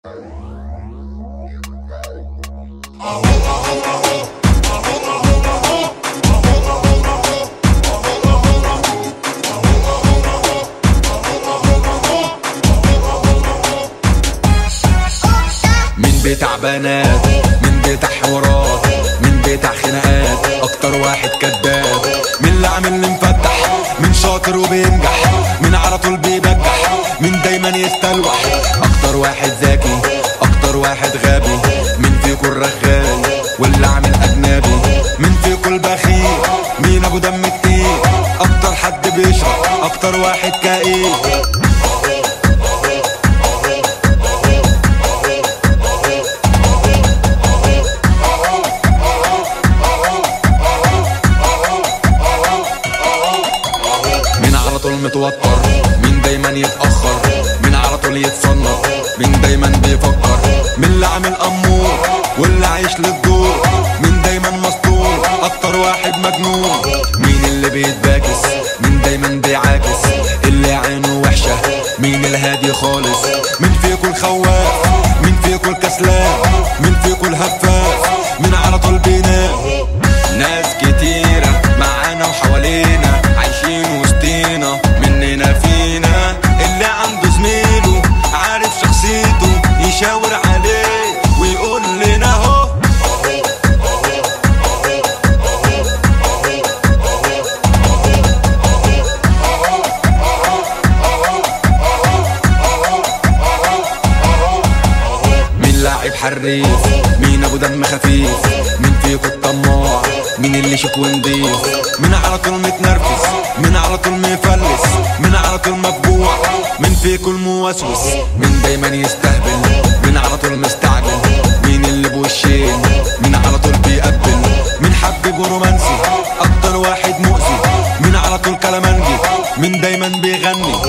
من بتاع بنات من بتاع حوارات من بتاع خناقات اكتر واحد كذاب من اللي عامل اللي مفتح من شاطر وبينجح من على طول بيبجح من دايما يستلوح اكتر واحد ذكي اكتر واحد غبي من فيكو الرغاي واللي عامل اجنبي من فيكو البخيل مين ابو دم كتير اكتر حد بيشرب اكتر واحد كئيب مين على طول متوتر مين دايما يتأخر مين على طول يتصنط مين دايما بيفكر مين اللي عامل أمور واللي عايش للدور مين دايما مسطول أكتر واحد مجنون مين اللي بيتباكس مين دايما بيعاكس اللي عينه وحشة مين الهادي خالص مين فيكو الخواف مين فيكو الكسلان مين فيكو الهفاف مين على طول بينام ناس كتيرة معانا وحوالينا عايشين وسطينا مننا فينا اللي عنده زميله عارف شخصيته يشاور عليه ويقول لنا اهو مين لاعب حريف مين ابو دم خفيف مين فيكو الطماع مين اللي شيك ونضيف مين على طول متنرفز مين على طول مفلس مين على طول مفجوع مين فيكو الموسوس مين دايما يستهبل مين على طول مستعجل مين اللي بوشين مين على طول بيقبل مين حبيب ورومانسي اكتر واحد مؤذي مين على طول كلامنجي مين دايما بيغني